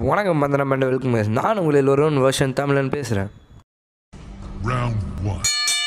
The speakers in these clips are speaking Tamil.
வணக்கம் வந்தனம் பண்ண வெல்கம் guys. நான் உங்களில் ஒருவன் வருஷன் தமிழன் பேசுகிறேன் Round one.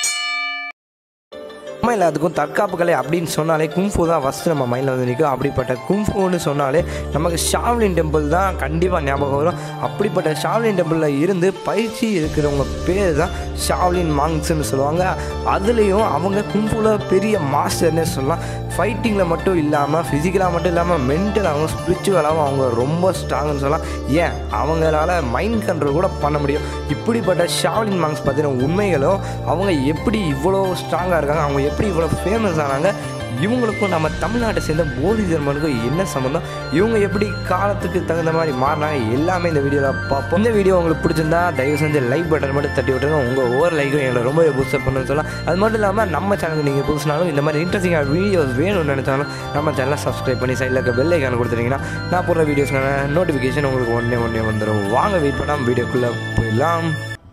நம்ம எல்லாத்துக்கும் தற்காப்பு கலை அப்படின்னு சொன்னாலே கும்ஃபு தான் ஃபஸ்ட்டு நம்ம மைண்டில் வந்து நிற்கும் அப்படிப்பட்ட கும்ஃபுன்னு சொன்னாலே நமக்கு ஷாவ்லின் டெம்பிள் தான் கண்டிப்பாக ஞாபகம் வரும் அப்படிப்பட்ட ஷாவ்லின் டெம்பிளில் இருந்து பயிற்சி இருக்கிறவங்க பேர் தான் ஷாவ்லின் மாங்ஸ்ன்னு சொல்லுவாங்க அதுலேயும் அவங்க கும்ஃபுவில் பெரிய மாஸ்டர்னே சொல்லலாம் ஃபைட்டிங்கில் மட்டும் இல்லாமல் ஃபிசிக்கலாக மட்டும் இல்லாமல் மென்டலாகவும் ஸ்பிரிச்சுவலாகவும் அவங்க ரொம்ப ஸ்ட்ராங்னு சொல்லலாம் ஏன் அவங்களால மைண்ட் கண்ட்ரோல் கூட பண்ண முடியும் இப்படிப்பட்ட ஷாவ்லின் மாங்ஸ் பற்றின உண்மைகளும் அவங்க எப்படி இவ்வளோ ஸ்ட்ராங்காக இருக்காங்க அவங்க எப்படி இவ்வளோ ஃபேமஸ் ஆனாங்க இவங்களுக்கும் நம்ம தமிழ்நாட்டை சேர்ந்த போதி தர்மனுக்கும் என்ன சம்மந்தம் இவங்க எப்படி காலத்துக்கு தகுந்த மாதிரி மாறினாங்க எல்லாமே இந்த வீடியோவில் பார்ப்போம் இந்த வீடியோ உங்களுக்கு பிடிச்சிருந்தா தயவு செஞ்சு லைக் பட்டன் மட்டும் தட்டி விட்டுருங்க உங்கள் ஒவ்வொரு லைக்கும் எங்களை ரொம்ப பூஸ்டப் பண்ணுன்னு சொல்லலாம் அது மட்டும் இல்லாமல் நம்ம சேனலுக்கு நீங்கள் புதுசுனாலும் இந்த மாதிரி இன்ட்ரெஸ்டிங்கான வீடியோஸ் வேணும்னு நினச்சாலும் நம்ம சேனலை சப்ஸ்கிரைப் பண்ணி சைடில் இருக்க பெல் ஐக்கான கொடுத்துட்டீங்கன்னா நான் போடுற வீடியோஸ்க்கான நோட்டிஃபிகேஷன் உங்களுக்கு ஒன்றே ஒன்றே வந்துடும் வாங்க வெயிட் பண்ணாமல் வீடியோக்குள்ளே போயிடலாம்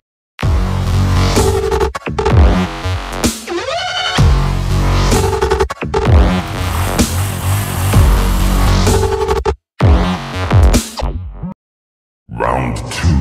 Round two.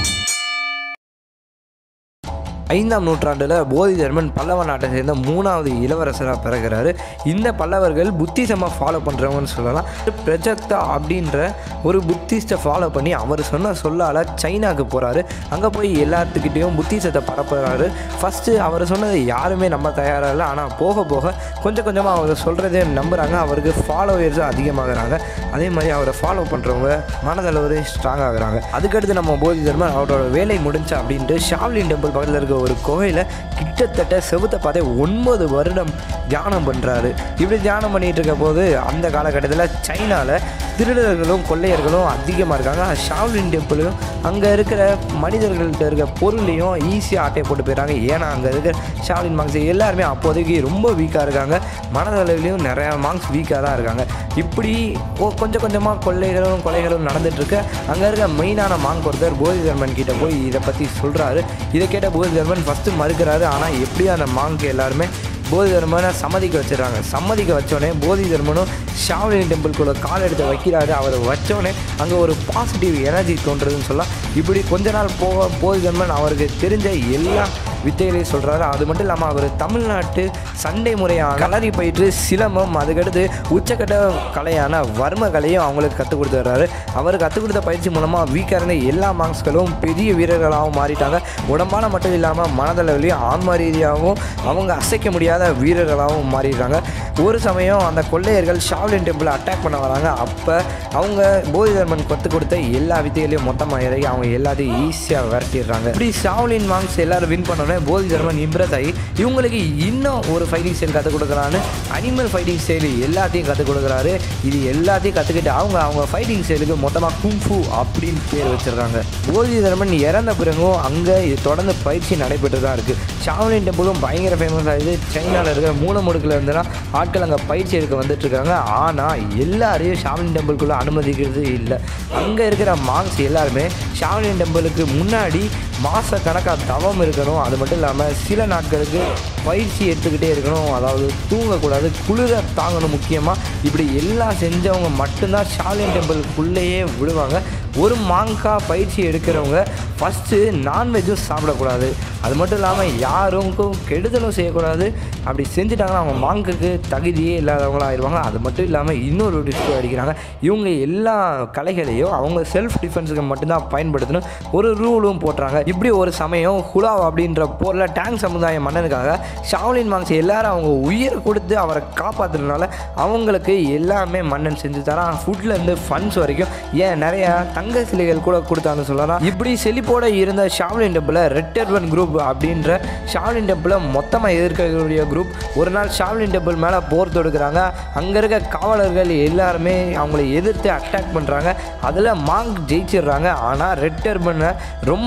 ஐந்தாம் நூற்றாண்டில் போதி தர்மன் பல்லவ நாட்டை சேர்ந்த மூணாவது இளவரசராக பிறகுறாரு இந்த பல்லவர்கள் புத்திசமாக ஃபாலோ பண்ணுறவங்கன்னு சொல்லலாம் பிரஜக்தா அப்படின்ற ஒரு புத்திஸ்ட்டை ஃபாலோ பண்ணி அவர் சொன்ன சொல்லால் சைனாக்கு போகிறாரு அங்கே போய் எல்லாத்துக்கிட்டேயும் புத்திசத்தை பரப்புறாரு ஃபஸ்ட்டு அவர் சொன்னதை யாருமே நம்ப தயாராக இல்லை ஆனால் போக போக கொஞ்சம் கொஞ்சமாக அவர் சொல்கிறதே நம்புகிறாங்க அவருக்கு ஃபாலோவர்ஸும் அதிகமாகறாங்க அதே மாதிரி அவரை ஃபாலோ பண்ணுறவங்க மனதளவு ஸ்ட்ராங் ஆகுறாங்க அதுக்கடுத்து நம்ம போதி தர்மன் அவரோட வேலை முடிஞ்சா அப்படின்ட்டு ஷாவ்லின் டெம்பிள் பக்கத்தில் இருக்க ஒரு கோயில கிட்டத்தட்ட செவுத்த பார்த்தே ஒன்பது வருடம் தியானம் பண்ணுறாரு இப்படி தியானம் பண்ணிட்டு இருக்க போது அந்த காலகட்டத்தில் சைனாவில் திருடர்களும் கொள்ளையர்களும் அதிகமாக இருக்காங்க ஷாவ்லின் டெம்பிளும் அங்கே இருக்கிற மனிதர்கள்ட்ட இருக்க பொருளையும் ஈஸியாக ஆட்டையை போட்டு போயிடுறாங்க ஏன்னா அங்கே இருக்கிற ஷாவ்லின் மாங்ஸ் எல்லாருமே அப்போதைக்கு ரொம்ப வீக்காக இருக்காங்க மனதளவிலையும் நிறையா மாங்ஸ் வீக்காக தான் இருக்காங்க இப்படி கொ- கொஞ்சம் கொஞ்சமாக கொள்ளைகளும் கொலைகளும் நடந்துட்டு இருக்கு அங்கே இருக்க மெயினான மாங்க் ஒருத்தர் போதி தர்மன் கிட்ட போய் இதை பற்றி சொல்கிறாரு இதை கேட்ட போதி தர்மன் ஃபஸ்ட்டு மறுக்கிறாரு ஆனால் எப்படியும் அந்த மாங்க் எல்லாருமே போதி தர்மனை சம்மதிக்க வச்சிடறாங்க சம்மதிக்க வச்சோடனே போதி தர்மனும் ஷாவ்லின் டெம்பிள்குள்ளே கால் எடுத்து வைக்கிறாரு அவர் வச்சோடனே அங்கே ஒரு பாசிட்டிவ் எனர்ஜி தோன்றுறதுன்னு சொல்லலாம் இப்படி கொஞ்ச நாள் போக போதி தர்மன் அவருக்கு தெரிஞ்ச எல்லா வித்தைகளையும் சொல்கிறாரு அது மட்டும் இல்லாமல் அவர் தமிழ்நாட்டு சண்டை முறையான களரி பயிற்று சிலம்பம் அதுக்கடுத்து உச்சக்கட்ட கலையான வர்ம கலையும் அவங்களுக்கு கற்றுக் கொடுத்துறாரு அவர் கற்றுக் கொடுத்த பயிற்சி மூலமாக வீக்காக இருந்த எல்லா மாங்ஸ்களும் பெரிய வீரர்களாகவும் மாறிட்டாங்க உடம்பான மட்டும் இல்லாமல் மனதளவிலையும் ஆன்ம ரீதியாகவும் அவங்க அசைக்க முடியாத வீரர்களாகவும் மாறிடுறாங்க ஒரு சமயம் அந்த கொள்ளையர்கள் ஷாவ்லின் டெம்பிளை அட்டாக் பண்ண வராங்க அப்போ அவங்க போதி தர்மன் கற்றுக் கொடுத்த எல்லா வித்தைகளையும் மொத்தமாக இறங்கி அவங்க எல்லாத்தையும் ஈஸியாக விரட்டிடுறாங்க இப்படி ஷாவ்லின் மாங்ஸ் எல்லாரும் வின் பண்ணோன்னே போதி தர்மன் இம்ப்ரெஸ் ஆகி இவங்களுக்கு இன்னும் ஒரு ஃபைட்டிங் ஸ்டைல் கற்றுக் கொடுக்குறான்னு அனிமல் ஃபைட்டிங் ஸ்டைல் எல்லாத்தையும் கற்றுக் கொடுக்குறாரு இது எல்லாத்தையும் கற்றுக்கிட்டு அவங்க அவங்க ஃபைட்டிங் ஸ்டைலுக்கு மொத்தமாக குங்ஃபு அப்படின்னு பேர் வச்சிருக்காங்க போதி தர்மன் இறந்த பிறகும் அங்கே இது தொடர்ந்து பயிற்சி நடைபெற்று தான் இருக்குது ஷாவ்லின் டெம்பிளும் பயங்கர ஃபேமஸ் ஆகுது சைனாவில் இருக்கிற மூலமுடுக்கில் இருந்துலாம் ஆட்கள் அங்கே பயிற்சி எடுக்க வந்துட்டு இருக்காங்க ஆனால் எல்லாரையும் ஷாவ்லின் டெம்பிள்குள்ளே அனுமதிக்கிறது இல்லை அங்கே இருக்கிற மாங்ஸ் எல்லாருமே ஷாவ்லின் டெம்பிளுக்கு முன்னாடி மாத கணக்காக தவம் இருக்கணும் அது மட்டும் இல்லாமல் சில நாட்களுக்கு பயிற்சி எடுத்துக்கிட்டே இருக்கணும் அதாவது தூங்கக்கூடாது குளிர தாங்கணும் முக்கியமாக இப்படி எல்லாம் செஞ்சவங்க மட்டும்தான் ஷாலியன் டெம்பிளுக்குள்ளேயே விடுவாங்க ஒரு மாங்கா பயிற்சி எடுக்கிறவங்க ஃபஸ்ட்டு நான்வெஜ்ஜும் சாப்பிடக்கூடாது அது மட்டும் இல்லாமல் யாருக்கும் கெடுதலும் செய்யக்கூடாது அப்படி செஞ்சுட்டாங்கன்னா அவங்க மாங்குக்கு தகுதியே இல்லாதவங்களா ஆயிடுவாங்க அது மட்டும் இல்லாமல் இன்னொரு டிஸ்கோ அடிக்கிறாங்க இவங்க எல்லா கலைகளையும் அவங்க செல்ஃப் டிஃபென்ஸுக்கு மட்டும்தான் பயன்படுத்தணும் ஒரு ரூலும் போட்டுறாங்க இப்படி ஒரு சமயம் ஹுலாவ் அப்படின்ற போரில் டேங்க் சமுதாய மன்னனுக்காக ஷாவ்லின் மாங்ஸ் எல்லாரும் அவங்க உயிரை கொடுத்து அவரை காப்பாற்றுறதுனால அவங்களுக்கு எல்லாமே மன்னன் செஞ்சு தரான் ஃபுட்லேருந்து ஃபண்ட்ஸ் வரைக்கும் ஏன் நிறைய தங்க சிலைகள் கூட கொடுத்தான்னு சொல்லலாம் இப்படி செழிப்போட இருந்த ஷாவ்லின் டெம்பிளை ரெட் டெர்பன் குரூப் அப்படின்ற ஷாவ்லின் டெம்பிளை மொத்தமாக எதிர்க்கக்கூடிய குரூப் ஒரு நாள் ஷாவ்லின் டெம்பிள் மேலே போர் தொடுக்கிறாங்க அங்கே இருக்க காவலர்கள் எல்லாருமே அவங்களை எதிர்த்து அட்டாக் பண்ணுறாங்க அதில் மாங்க் ஜெயிச்சிடுறாங்க ஆனால் ரெட் டெர்பனை ரொம்ப டேமேஜ்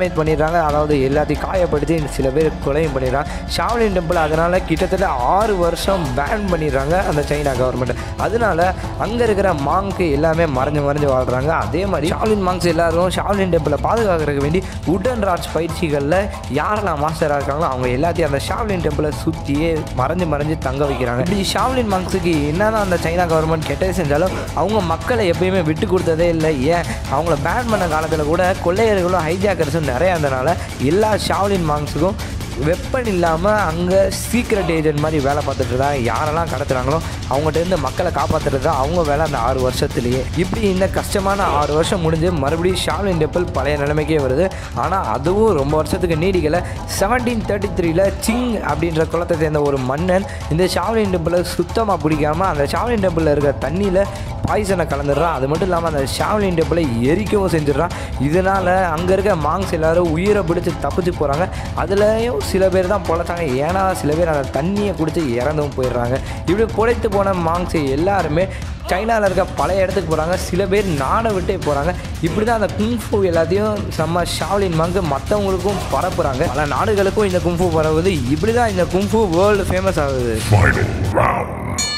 டேமேஜ் பண்ணிடுறாங்க அதாவது எல்லாத்தையும் காயப்படுத்தி சில பேர் கொலையும் பண்ணிடுறாங்க ஷாவ்லின் டெம்பிள் அதனால் கிட்டத்தட்ட ஆறு வருஷம் பேன் பண்ணிடுறாங்க அந்த சைனா கவர்மெண்ட் அதனால அங்கே இருக்கிற மாங்க்கு எல்லாமே மறைஞ்சு மறைஞ்சு வாழ்கிறாங்க அதே மாதிரி ஷாவ்லின் மாங்க்ஸ் எல்லாரும் ஷாவ்லின் டெம்பிளை பாதுகாக்கிறதுக்கு வேண்டி உடன் ராஜ் பயிற்சிகளில் யாரெல்லாம் மாஸ்டராக இருக்காங்களோ அவங்க எல்லாத்தையும் அந்த ஷாவ்லின் டெம்பிளை சுற்றியே மறைஞ்சு மறைஞ்சு தங்க வைக்கிறாங்க இப்படி ஷாவ்லின் மாங்க்ஸுக்கு என்னதான் அந்த சைனா கவர்மெண்ட் கெட்டது செஞ்சாலும் அவங்க மக்களை எப்பயுமே விட்டு கொடுத்ததே இல்லை ஏன் அவங்கள பேன் பண்ண காலத்தில் கூட கொள்ளையர்களும் ஹைஜாக்கர்ஸும் நிறையா இருந்தனால எல்லா ஷாவ்லின் மாங்க்ஸுக்கும் வெப்பன் இல்லாமல் அங்கே சீக்ரெட் ஏஜென்ட் மாதிரி வேலை பார்த்துட்டு இருந்தாங்க யாரெல்லாம் கடத்துறாங்களோ அவங்ககிட்ட இருந்து மக்களை காப்பாற்றுறது தான் அவங்க வேலை அந்த ஆறு வருஷத்துலேயே இப்படி இந்த கஷ்டமான ஆறு வருஷம் முடிஞ்சு மறுபடியும் ஷாவ்லின் டெம்பிள் பழைய நிலைமைக்கே வருது ஆனால் அதுவும் ரொம்ப வருஷத்துக்கு நீடிக்கலை செவன்டீன் தேர்ட்டி த்ரீல சிங் அப்படின்ற குளத்தை சேர்ந்த ஒரு மன்னன் இந்த ஷாவ்லின் டெம்பிளை சுத்தமாக பிடிக்காம அந்த ஷாவ்லின் டெம்பிளில் இருக்க தண்ணியில் பாய்சனை கலந்துடுறான் அது மட்டும் இல்லாமல் அந்த ஷாவ்லின் டெம்பிளை எரிக்கவும் செஞ்சிடறான் இதனால் அங்கே இருக்க மாங்ஸ் எல்லாரும் உயிரை பிடிச்சி தப்பிச்சு போகிறாங்க அதுலேயும் சில பேர் தான் பொழைச்சாங்க ஏன்னா சில பேர் அந்த தண்ணியை குடித்து இறந்தும் போயிடுறாங்க இப்படி பொழைத்து போன மாங்ஸ் எல்லாருமே சைனாவில் இருக்க பழைய இடத்துக்கு போகிறாங்க சில பேர் நாடை விட்டே போகிறாங்க இப்படி தான் அந்த குங்ஃபு எல்லாத்தையும் நம்ம ஷாவ்லின் மாங்கு மற்றவங்களுக்கும் பரப்புகிறாங்க பல நாடுகளுக்கும் இந்த குங்ஃபு பரவுது இப்படி தான் இந்த குங்ஃபு வேர்ல்டு ஃபேமஸ் ஆகுது Final round.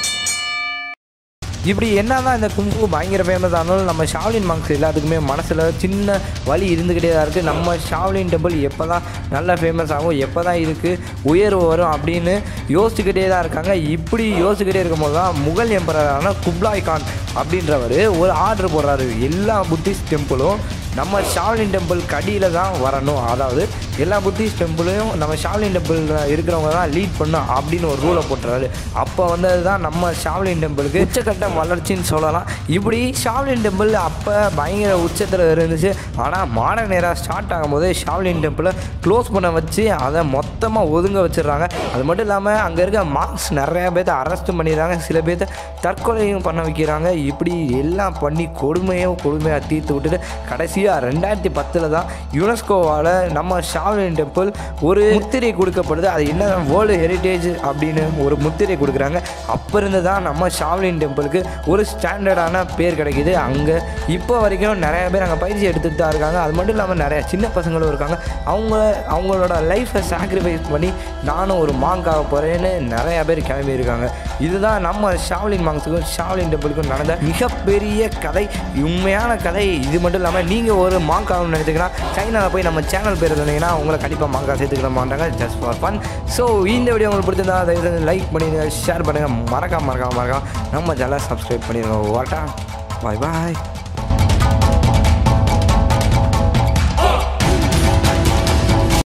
இப்படி என்னதான் இந்த குங்ஃபு பயங்கர ஃபேமஸ் ஆனாலும் நம்ம ஷாவ்லின் மாங்க்ஸ் எல்லாத்துக்குமே மனசில் சின்ன வலி இருந்துக்கிட்டே தான் இருக்குது நம்ம ஷாவ்லின் டெம்பிள் எப்போ தான் நல்லா ஃபேமஸ் ஆகும் எப்போ தான் இதுக்கு உயர்வு வரும் அப்படின்னு யோசிச்சுக்கிட்டே தான் இருக்காங்க இப்படி யோசிச்சுக்கிட்டே இருக்கும்போது தான் முகல் எம்பரரான குப்லாய் கான் அப்படின்றவர் ஒரு ஆர்டர் போடுறாரு எல்லா புத்திஸ்ட் டெம்பிளும் நம்ம ஷாவ்லின் டெம்பிள் கடியில் தான் வரணும் அதாவது எல்லா புத்திஸ்ட் டெம்பிளையும் நம்ம ஷாவ்லின் டெம்பிளில் இருக்கிறவங்க தான் லீட் பண்ணும் அப்படின்னு ஒரு ரூலை போட்டுறாரு அப்போ வந்தது தான் நம்ம ஷாவ்லின் டெம்பிளுக்கு உச்சக்கட்ட வளர்ச்சின்னு சொல்லலாம் இப்படி ஷாவ்லின் டெம்பிள் அப்போ பயங்கர உச்சத்தில் இருந்துச்சு ஆனால் மாடர்ன் நேராக ஸ்டார்ட் ஆகும்போது ஷாவ்லின் டெம்பிளை க்ளோஸ் பண்ண வச்சு அதை மொத்தமாக ஒதுங்க வச்சிடுறாங்க அது மட்டும் இல்லாமல் அங்கே இருக்க மார்க்ஸ் நிறையா பேர்த்த அரெஸ்ட் பண்ணிடுறாங்க சில பேர்த்த தற்கொலையும் பண்ண வைக்கிறாங்க இப்படி எல்லாம் பண்ணி கொடுமையோ கொடுமையாக தீர்த்து விட்டுட்டு கடைசியாக ரெண்டாயிரத்தி பத்தில் தான் யுனெஸ்கோவால் நம்ம ஷாவ்லின் டெம்பிள் ஒரு முத்திரை கொடுக்கப்படுது அது என்ன வேர்ல்டு ஹெரிட்டேஜ் அப்படின்னு ஒரு முத்திரை கொடுக்குறாங்க அப்போ இருந்து தான் நம்ம ஷாவ்லின் டெம்பிளுக்கு ஒரு ஸ்டாண்டர்டான பேர் கிடைக்குது அங்கே இப்போ வரைக்கும் நிறைய பேர் அங்கே பயிற்சி எடுத்துகிட்டு தான் இருக்காங்க அது மட்டும் இல்லாமல் நிறைய சின்ன பசங்களும் இருக்காங்க அவங்க அவங்களோட லைஃப்பை சாக்ரிஃபைஸ் பண்ணி நானும் ஒரு மாங்காக போகிறேன்னு நிறைய பேர் கிளம்பி இருக்காங்க இதுதான் நம்ம ஷாவ்லின் மாங்ஸுக்கும் ஷாவ்லின் டெம்பிளுக்கும் நடந்த மிகப்பெரிய கதை உண்மையான கதை இது மட்டும் இல்லாமல் நீங்கள் ஒரு மாங்காவும் நினைச்சிங்கன்னா சைனாவில் போய் நம்ம சேனல் பேர் சொன்னீங்கன்னா உங்களை கண்டிப்பாக மாங்காய் சேர்த்துக்கிற மாட்டாங்க ஜஸ்ட் ஃபார் ஃபன் ஸோ இந்த வீடியோ உங்களுக்கு பிடிச்சிருந்தா தயவு லைக் பண்ணுங்க ஷேர் பண்ணுங்கள் மறக்காம மறக்காம மறக்காம நம்ம சேனலை சப்ஸ்கிரைப் பண்ணிடுங்க வாட்டா பாய் பாய்